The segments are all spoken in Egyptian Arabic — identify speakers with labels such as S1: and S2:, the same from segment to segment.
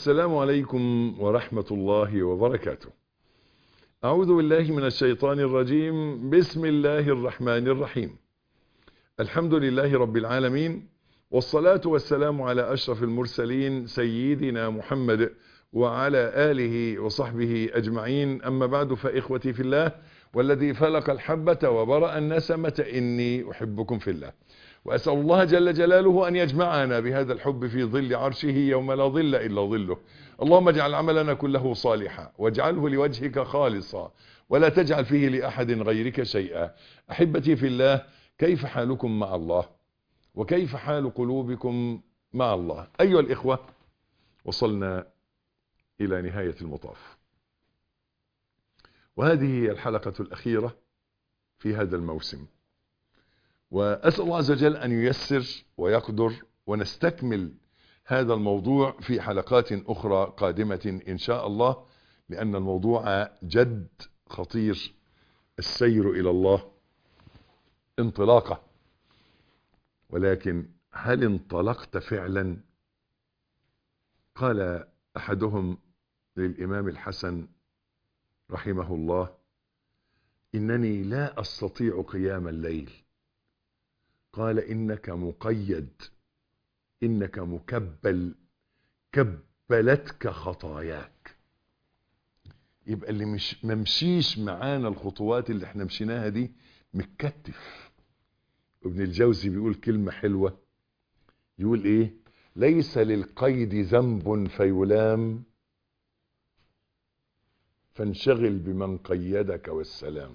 S1: السلام عليكم ورحمة الله وبركاته أعوذ بالله من الشيطان الرجيم بسم الله الرحمن الرحيم الحمد لله رب العالمين والصلاة والسلام على أشرف المرسلين سيدنا محمد وعلى آله وصحبه أجمعين أما بعد فإخوتي في الله والذي فلق الحبة وبرأ النسمة إني أحبكم في الله وأسأل الله جل جلاله أن يجمعنا بهذا الحب في ظل عرشه يوم لا ظل إلا ظله اللهم اجعل عملنا كله صالحا واجعله لوجهك خالصا ولا تجعل فيه لأحد غيرك شيئا أحبتي في الله كيف حالكم مع الله وكيف حال قلوبكم مع الله أيها الإخوة وصلنا إلى نهاية المطاف وهذه هي الحلقة الأخيرة في هذا الموسم وأسأل الله عز وجل أن ييسر ويقدر ونستكمل هذا الموضوع في حلقات أخرى قادمة إن شاء الله لأن الموضوع جد خطير السير إلى الله انطلاقة ولكن هل انطلقت فعلا قال أحدهم للإمام الحسن رحمه الله إنني لا أستطيع قيام الليل قال إنك مقيد إنك مكبل كبلتك خطاياك يبقى اللي مش ممشيش معانا الخطوات اللي احنا مشيناها دي متكتف ابن الجوزي بيقول كلمة حلوة يقول ايه ليس للقيد ذنب فيلام فانشغل بمن قيدك والسلام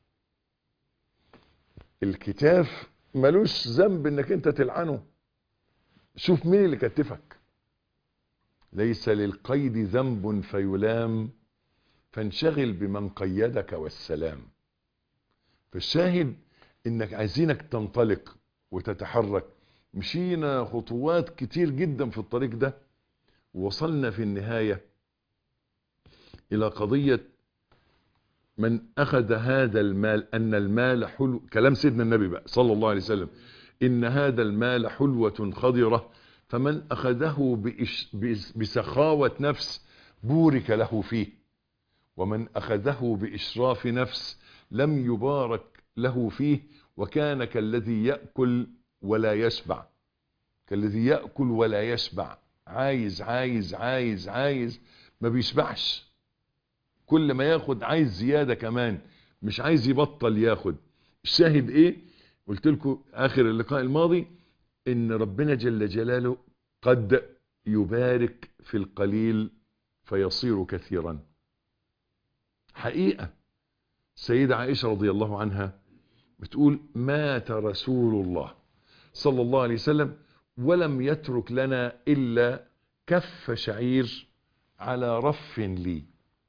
S1: الكتاف ملوش ذنب انك انت تلعنه شوف مين اللي كتفك ليس للقيد ذنب فيلام فانشغل بمن قيدك والسلام فالشاهد انك عايزينك تنطلق وتتحرك مشينا خطوات كتير جدا في الطريق ده ووصلنا في النهاية الى قضية من اخذ هذا المال ان المال حلو كلام سيدنا النبي بقى صلى الله عليه وسلم ان هذا المال حلوة خضرة فمن اخذه بإش بسخاوة نفس بورك له فيه ومن اخذه باشراف نفس لم يبارك له فيه وكان كالذي يأكل ولا يشبع كالذي يأكل ولا يشبع عايز عايز عايز عايز ما بيشبعش كل ما ياخد عايز زيادة كمان مش عايز يبطل ياخد الشاهد ايه قلت لكم اخر اللقاء الماضي ان ربنا جل جلاله قد يبارك في القليل فيصير كثيرا حقيقة سيدة عائشة رضي الله عنها بتقول مات رسول الله صلى الله عليه وسلم ولم يترك لنا إلا كف شعير على رف لي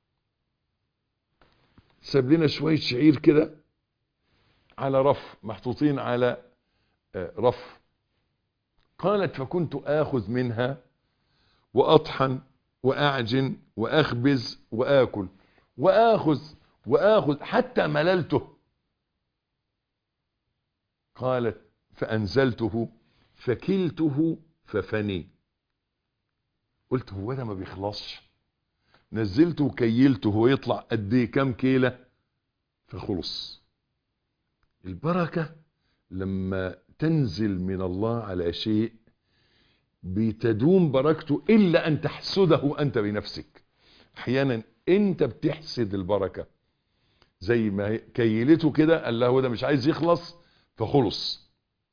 S1: ساب لنا شوية شعير كده على رف محطوطين على رف قالت فكنت آخذ منها وأطحن وأعجن وأخبز وآكل وآخذ وآخذ حتى مللته قالت فأنزلته فكلته ففني قلت هو ده ما بيخلصش نزلته وكيلته ويطلع قد ايه كام كيلة فخلص البركة لما تنزل من الله على شيء بتدوم بركته إلا أن تحسده أنت بنفسك أحيانا أنت بتحسد البركة زي ما كيلته كده قال له ده مش عايز يخلص فخلص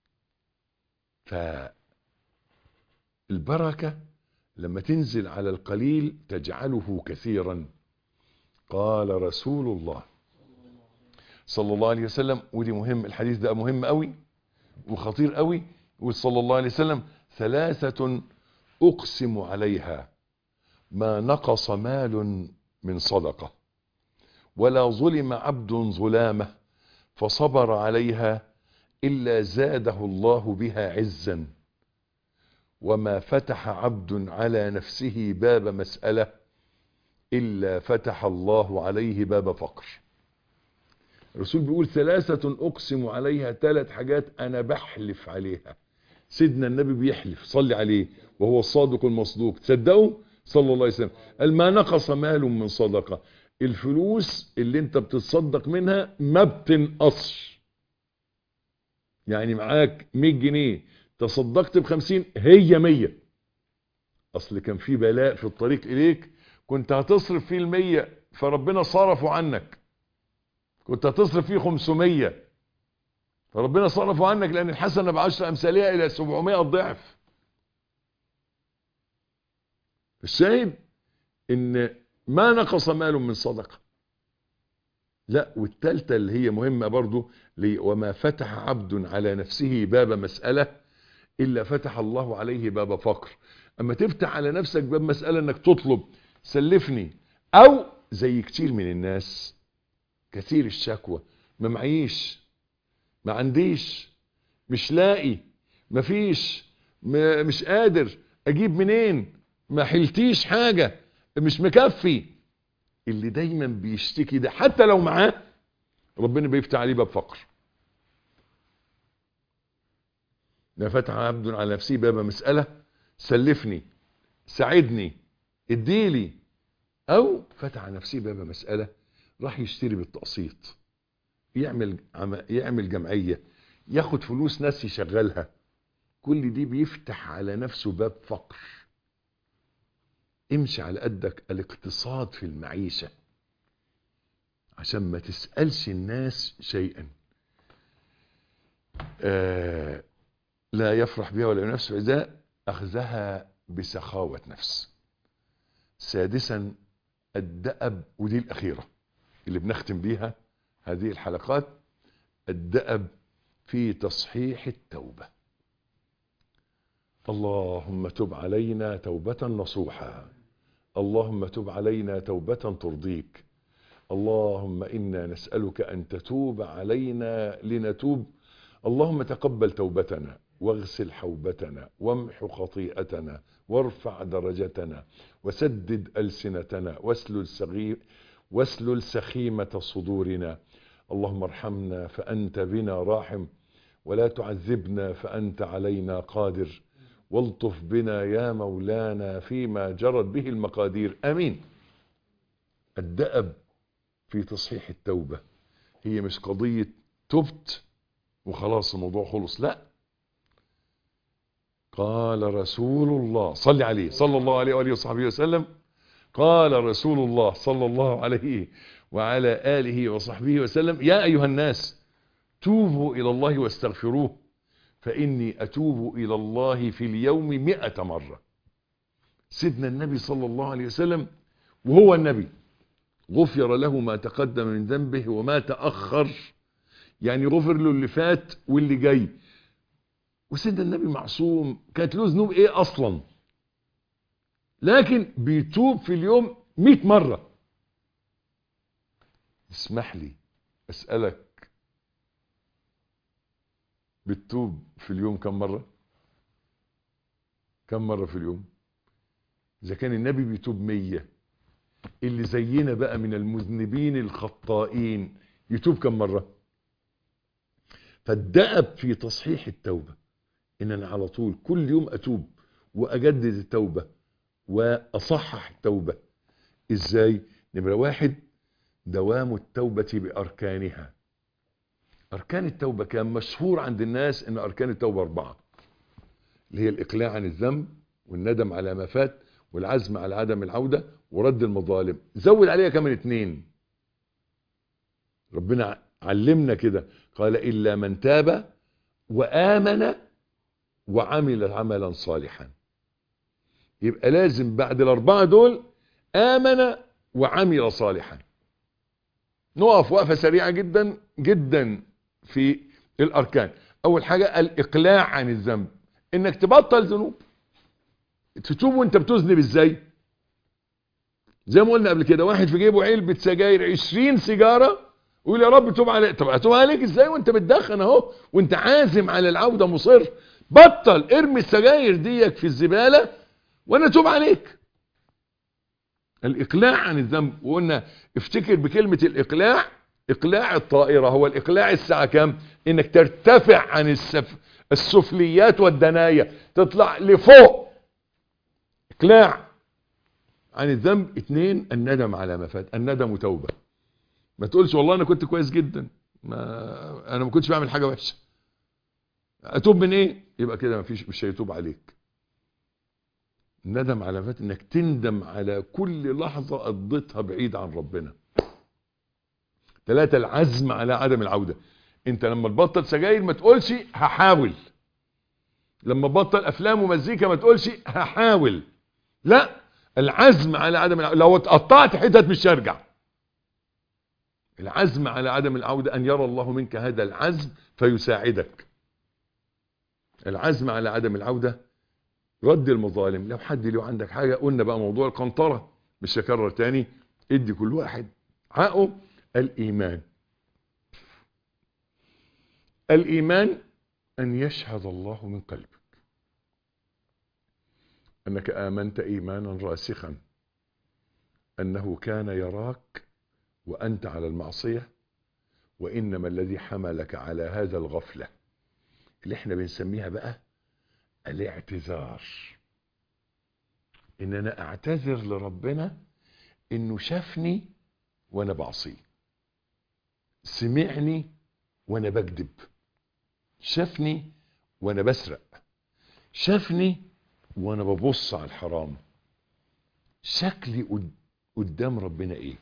S1: فالبركة لما تنزل على القليل تجعله كثيرا قال رسول الله صلى الله عليه وسلم ودي مهم الحديث ده مهم قوي وخطير قوي وصلى الله عليه وسلم ثلاثة أقسم عليها ما نقص مال من صدقة ولا ظلم عبد ظلامه فصبر عليها إلا زاده الله بها عزا وما فتح عبد على نفسه باب مسألة إلا فتح الله عليه باب فقر الرسول بيقول ثلاثة أقسم عليها ثلاث حاجات أنا بحلف عليها سيدنا النبي بيحلف صلي عليه وهو الصادق المصدوق تصدقوا صلى الله عليه وسلم قال ما نقص مال من صدقة الفلوس اللي انت بتتصدق منها ما بتنقصش يعني معاك 100 جنيه تصدقت ب 50 هي 100 اصل كان في بلاء في الطريق اليك كنت هتصرف فيه المية فربنا صرفه عنك كنت هتصرف فيه 500 فربنا صرفه عنك لان الحسنة بعشر امثالها الى 700 ضعف الشاهد ان ما نقص مال من صدقة لا والتالتة اللي هي مهمة برضو وما فتح عبد على نفسه باب مسألة إلا فتح الله عليه باب فقر أما تفتح على نفسك باب مسألة أنك تطلب سلفني أو زي كتير من الناس كثير الشكوى ما معيش ما عنديش مش لاقي ما فيش مش قادر أجيب منين ما حلتيش حاجة مش مكفي اللي دايما بيشتكي ده حتى لو معاه ربنا بيفتح عليه باب فقر ده فتح عبد على نفسه باب مسألة سلفني ساعدني اديلي او فتح على نفسه باب مسألة راح يشتري بالتقسيط يعمل عم... يعمل جمعية ياخد فلوس ناس يشغلها كل دي بيفتح على نفسه باب فقر امشي على قدك الاقتصاد في المعيشة عشان ما تسألش الناس شيئا آه لا يفرح بها ولا ينفس إذا أخذها بسخاوة نفس سادسا الدأب ودي الأخيرة اللي بنختم بيها هذه الحلقات الدأب في تصحيح التوبة اللهم تب علينا توبة نصوحا اللهم تب علينا توبة ترضيك اللهم إنا نسألك أن تتوب علينا لنتوب اللهم تقبل توبتنا واغسل حوبتنا وامح خطيئتنا وارفع درجتنا وسدد ألسنتنا واسلل, سغي واسلل سخيمة صدورنا اللهم ارحمنا فأنت بنا راحم ولا تعذبنا فأنت علينا قادر والطف بنا يا مولانا فيما جرت به المقادير امين الدأب في تصحيح التوبة هي مش قضية تبت وخلاص الموضوع خلص لا قال رسول الله صلى عليه صلى الله عليه وآله وصحبه وسلم قال رسول الله صلى الله عليه وعلى آله وصحبه وسلم يا أيها الناس توبوا إلى الله واستغفروه فإني أتوب إلى الله في اليوم مئة مرة سيدنا النبي صلى الله عليه وسلم وهو النبي غفر له ما تقدم من ذنبه وما تأخر يعني غفر له اللي فات واللي جاي وسيدنا النبي معصوم كانت له ذنوب ايه اصلا لكن بيتوب في اليوم مئة مرة اسمح لي اسألك بتتوب في اليوم كم مرة كم مرة في اليوم اذا كان النبي بيتوب مية اللي زينا بقى من المذنبين الخطائين يتوب كم مرة فالدأب في تصحيح التوبة ان انا على طول كل يوم اتوب واجدد التوبة واصحح التوبة ازاي نمرة واحد دوام التوبة باركانها اركان التوبة كان مشهور عند الناس ان اركان التوبة اربعة اللي هي الاقلاع عن الذنب والندم على ما فات والعزم على عدم العودة ورد المظالم زود عليها كمان اتنين ربنا علمنا كده قال إلا من تاب وآمن وعمل عملا صالحا يبقى لازم بعد الأربعة دول آمن وعمل صالحا نقف وقفة سريعة جدا جدا في الأركان أول حاجة الإقلاع عن الذنب إنك تبطل ذنوب تتوب وانت بتذنب ازاي زي ما قلنا قبل كده واحد في جيبه علبة سجاير 20 سيجارة ويقول يا رب توب عليك طب اتوب عليك ازاي وانت بتدخن اهو وانت عازم على العودة مصر بطل ارمي السجاير ديك في الزبالة وانا توب عليك الاقلاع عن الذنب وقلنا افتكر بكلمة الاقلاع اقلاع الطائرة هو الاقلاع الساعة كام انك ترتفع عن السف... السفليات والدنايا تطلع لفوق اقلاع عن الذنب اتنين الندم على ما فات الندم توبة ما تقولش والله انا كنت كويس جدا ما انا ما كنتش بعمل حاجة وحشة اتوب من ايه يبقى كده ما فيش مش هيتوب عليك الندم على ما فات انك تندم على كل لحظة قضيتها بعيد عن ربنا ثلاثة العزم على عدم العودة انت لما تبطل سجاير ما تقولش هحاول لما تبطل افلام ومزيكا ما تقولش هحاول لا العزم على عدم العودة لو اتقطعت حتت مش هرجع العزم على عدم العودة ان يرى الله منك هذا العزم فيساعدك العزم على عدم العودة رد المظالم لو حد له عندك حاجة قلنا بقى موضوع القنطرة مش هكرر تاني ادي كل واحد حقه الإيمان الإيمان أن يشهد الله من قلبك أنك آمنت إيمانا راسخا أنه كان يراك وأنت على المعصية وإنما الذي حملك على هذا الغفلة اللي احنا بنسميها بقى الاعتذار ان انا اعتذر لربنا انه شافني وانا بعصيه سمعني وانا بكذب شافني وانا بسرق شافني وانا ببص على الحرام شكلي قد- قدام ربنا ايه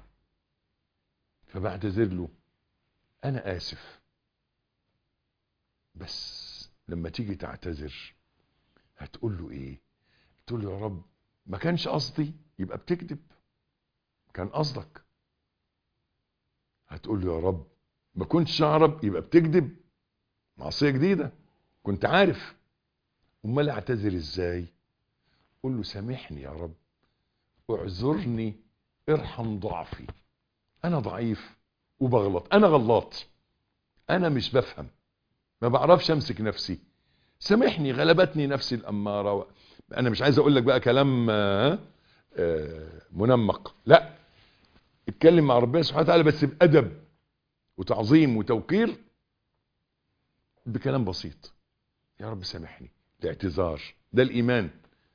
S1: فبعتذر له انا اسف بس لما تيجي تعتذر هتقول له ايه تقول له يا رب ما كانش قصدي يبقى بتكذب كان قصدك هتقول له يا رب ما كنتش اعرف يبقى بتكذب معصيه جديده كنت عارف امال اعتذر ازاي قول له سامحني يا رب اعذرني ارحم ضعفي انا ضعيف وبغلط انا غلط انا مش بفهم ما بعرفش امسك نفسي سامحني غلبتني نفسي الاماره و... انا مش عايز اقول لك بقى كلام آه، آه، منمق لا اتكلم مع ربنا سبحانه وتعالى بس بادب وتعظيم وتوقير بكلام بسيط يا رب سامحني الاعتذار ده الايمان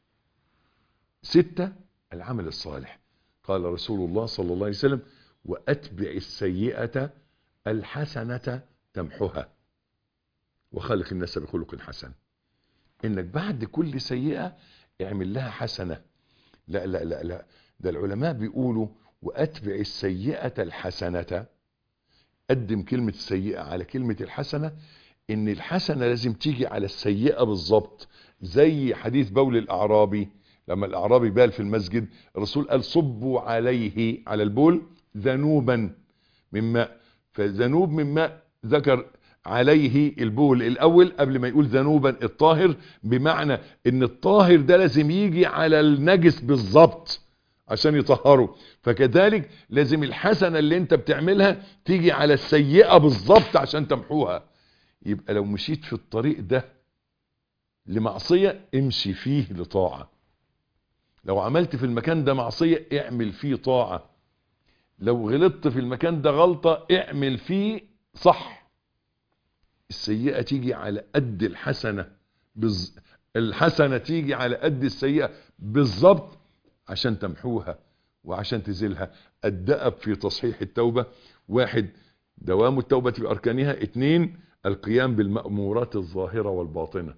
S1: ستة العمل الصالح قال رسول الله صلى الله عليه وسلم واتبع السيئة الحسنة تمحها وخلق الناس بخلق حسن انك بعد كل سيئة اعمل لها حسنة لا لا لا لا ده العلماء بيقولوا واتبع السيئة الحسنة قدم كلمة السيئة على كلمة الحسنة ان الحسنة لازم تيجي على السيئة بالظبط زي حديث بول الاعرابي لما الاعرابي بال في المسجد الرسول قال صبوا عليه على البول ذنوبا من ماء فذنوب من ماء ذكر عليه البول الاول قبل ما يقول ذنوبا الطاهر بمعنى ان الطاهر ده لازم يجي على النجس بالظبط عشان يطهره فكذلك لازم الحسنة اللي انت بتعملها تيجي على السيئة بالظبط عشان تمحوها يبقى لو مشيت في الطريق ده لمعصية امشي فيه لطاعة لو عملت في المكان ده معصية اعمل فيه طاعة لو غلطت في المكان ده غلطة اعمل فيه صح السيئة تيجي على قد الحسنة بز... الحسنة تيجي على قد السيئة بالظبط عشان تمحوها وعشان تزيلها الدأب في تصحيح التوبة واحد دوام التوبة بأركانها اتنين القيام بالمأمورات الظاهرة والباطنة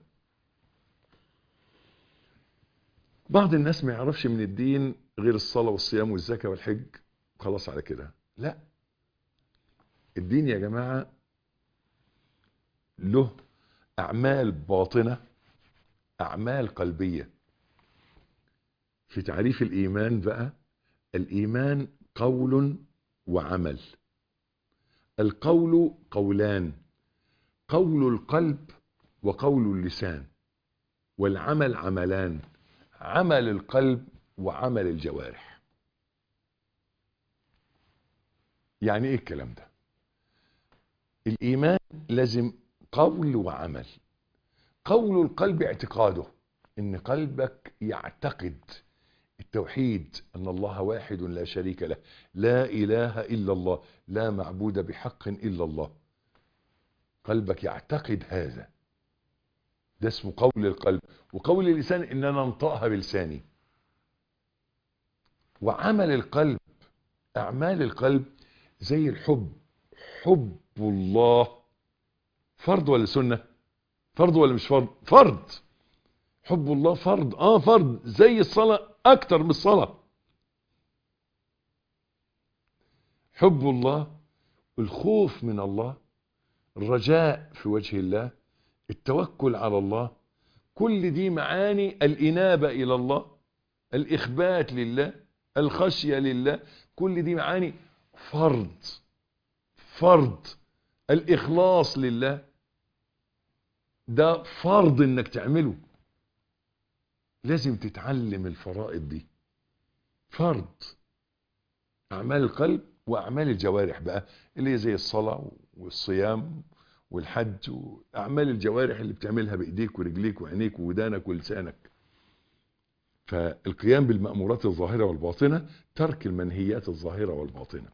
S1: بعض الناس ما يعرفش من الدين غير الصلاة والصيام والزكاة والحج خلاص على كده لا الدين يا جماعة له أعمال باطنة أعمال قلبية في تعريف الإيمان بقى الإيمان قول وعمل القول قولان قول القلب وقول اللسان والعمل عملان عمل القلب وعمل الجوارح يعني ايه الكلام ده الايمان لازم قول وعمل قول القلب اعتقاده ان قلبك يعتقد التوحيد ان الله واحد لا شريك له لا اله الا الله لا معبود بحق الا الله قلبك يعتقد هذا ده اسمه قول القلب وقول اللسان ان انا انطقها بلساني وعمل القلب اعمال القلب زي الحب حب الله فرض ولا سنة فرض ولا مش فرض فرض حب الله فرض اه فرض زي الصلاة اكتر من الصلاة حب الله الخوف من الله الرجاء في وجه الله التوكل على الله كل دي معاني الإنابة إلى الله الإخبات لله الخشية لله كل دي معاني فرض فرض الإخلاص لله ده فرض انك تعمله لازم تتعلم الفرائض دي فرض أعمال القلب وأعمال الجوارح بقى اللي هي زي الصلاة والصيام والحج وأعمال الجوارح اللي بتعملها بإيديك ورجليك وعينيك وودانك ولسانك فالقيام بالمأمورات الظاهرة والباطنة ترك المنهيات الظاهرة والباطنة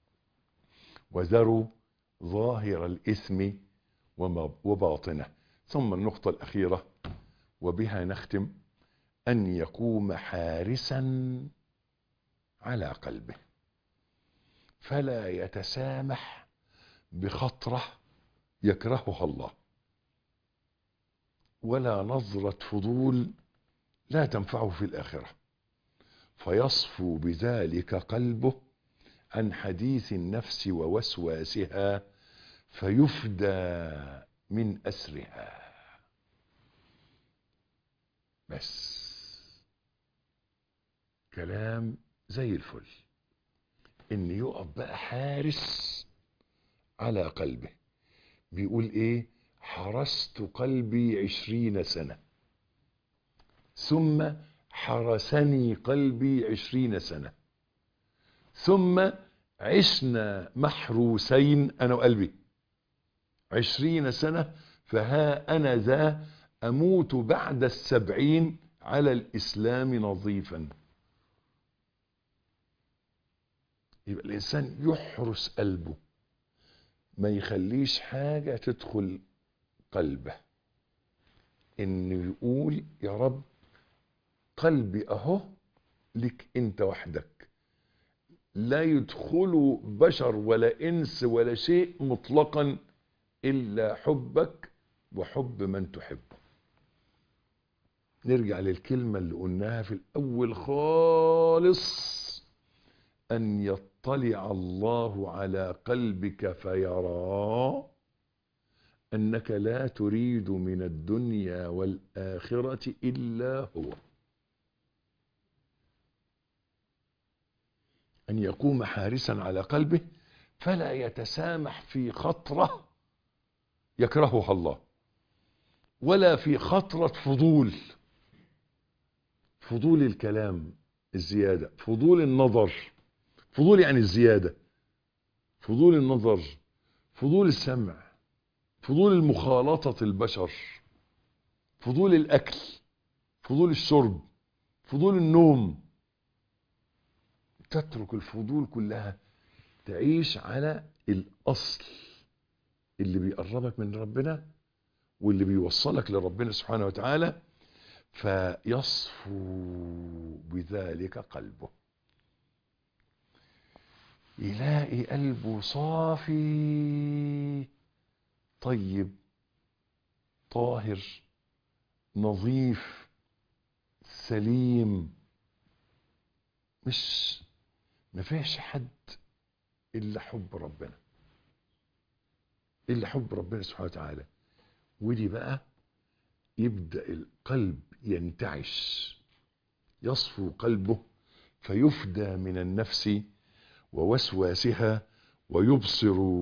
S1: وذروا ظاهر الإثم وباطنه ثم النقطة الأخيرة وبها نختم أن يقوم حارسا على قلبه فلا يتسامح بخطرة يكرهها الله ولا نظرة فضول لا تنفعه في الآخرة فيصفو بذلك قلبه عن حديث النفس ووسواسها فيفدى من أسرها بس كلام زي الفل ان يقف بقى حارس على قلبه بيقول ايه حرست قلبي عشرين سنة ثم حرسني قلبي عشرين سنة ثم عشنا محروسين انا وقلبي عشرين سنة فها انا ذا اموت بعد السبعين على الاسلام نظيفا يبقى الانسان يحرس قلبه ما يخليش حاجة تدخل قلبه انه يقول يا رب قلبي اهو لك انت وحدك لا يدخل بشر ولا انس ولا شيء مطلقا الا حبك وحب من تحبه نرجع للكلمة اللي قلناها في الاول خالص ان يطلع الله على قلبك فيرى انك لا تريد من الدنيا والاخرة الا هو ان يقوم حارسا على قلبه فلا يتسامح في خطرة يكرهها الله ولا في خطرة فضول فضول الكلام الزيادة فضول النظر فضول يعني الزيادة فضول النظر فضول السمع فضول المخالطة البشر فضول الأكل فضول الشرب فضول النوم تترك الفضول كلها تعيش على الأصل اللي بيقربك من ربنا واللي بيوصلك لربنا سبحانه وتعالى فيصفو بذلك قلبه يلاقي قلبه صافي طيب طاهر نظيف سليم مش ما فيش حد الا حب ربنا الا حب ربنا سبحانه وتعالى ودي بقى يبدا القلب ينتعش يصفو قلبه فيفدى من النفس ووسواسها ويبصر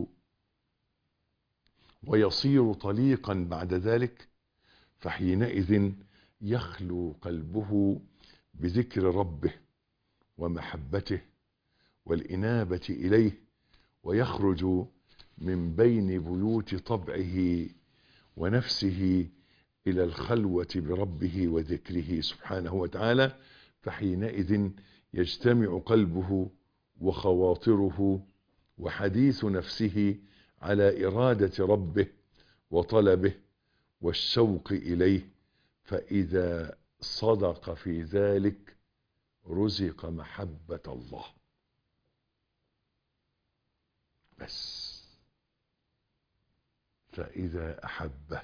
S1: ويصير طليقا بعد ذلك فحينئذ يخلو قلبه بذكر ربه ومحبته والإنابة إليه ويخرج من بين بيوت طبعه ونفسه إلى الخلوة بربه وذكره سبحانه وتعالى فحينئذ يجتمع قلبه وخواطره وحديث نفسه على إرادة ربه وطلبه والشوق إليه فإذا صدق في ذلك رزق محبة الله بس فإذا أحبه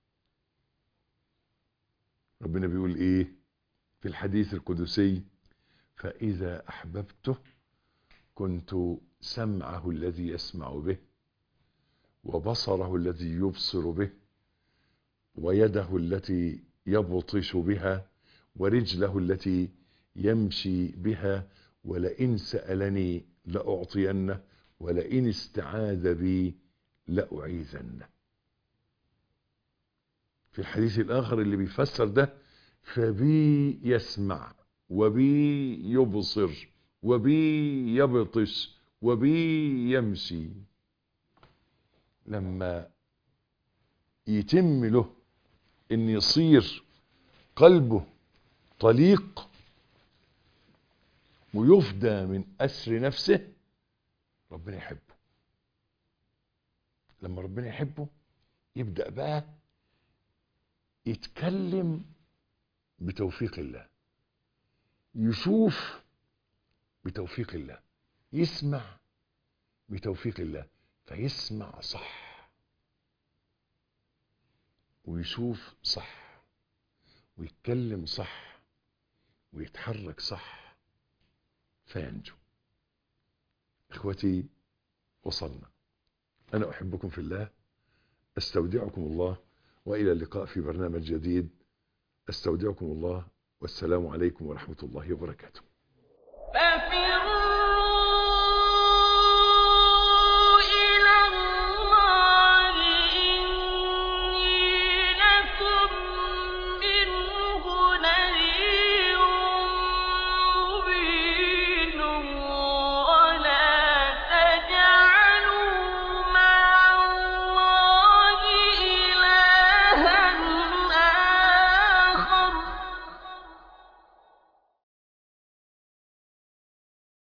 S1: ربنا بيقول إيه في الحديث القدسي فإذا أحببته كنت سمعه الذي يسمع به وبصره الذي يبصر به ويده التي يبطش بها ورجله التي يمشي بها ولئن سألني لأعطينه ولئن استعاذ بي لأعيذنه في الحديث الآخر اللي بيفسر ده فبي يسمع وبي يبصر وبي يبطش وبي يمشي لما يتم له ان يصير قلبه طليق ويفدى من أسر نفسه ربنا يحبه لما ربنا يحبه يبدأ بقى يتكلم بتوفيق الله يشوف بتوفيق الله يسمع بتوفيق الله فيسمع صح ويشوف صح ويتكلم صح ويتحرك صح فينجو اخوتي وصلنا انا احبكم في الله استودعكم الله والى اللقاء في برنامج جديد استودعكم الله والسلام عليكم ورحمه الله وبركاته